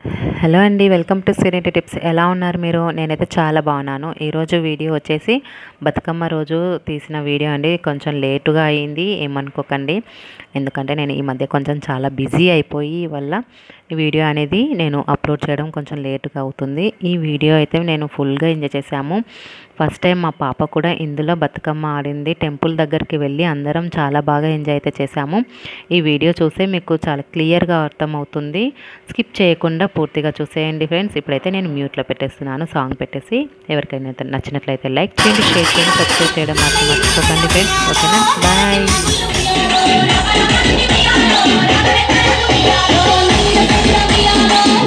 Hello అండి welcome to సిరెంటి tips ఎలా ఉన్నారు మీరు నేనైతే చాలా బాగున్నాను ఈరోజు వీడియో వచ్చేసి బతుకమ్మ రోజు తీసిన వీడియో అండి కొంచెం లేటుగా అయింది ఏమనుకోకండి ఎందుకంటే నేను ఈ మధ్య కొంచెం చాలా బిజీ అయిపోయి వల్ల ఈ వీడియో అనేది నేను అప్లోడ్ చేయడం కొంచెం లేటుగా అవుతుంది ఈ వీడియో అయితే నేను ఫుల్గా ఎంజాయ్ చేశాము ఫస్ట్ టైం మా పాప కూడా ఇందులో బతుకమ్మ ఆడింది టెంపుల్ దగ్గరికి వెళ్ళి అందరం చాలా బాగా ఎంజాయ్ అయితే చేశాము ఈ వీడియో చూస్తే మీకు చాలా క్లియర్గా అర్థమవుతుంది స్కిప్ చేయకుండా పూర్తిగా చూసేయండి ఫ్రెండ్స్ ఇప్పుడైతే నేను మ్యూట్లో పెట్టేస్తున్నాను సాంగ్ పెట్టేసి ఎవరికైనా అయితే నచ్చినట్లయితే లైక్ చేయండి షేర్ చేయండి సబ్స్క్రైబ్ చేయడం మాత్రం మర్చిపోకండి ఫ్రెండ్స్ ఓకేనా బాయ్ Thank you.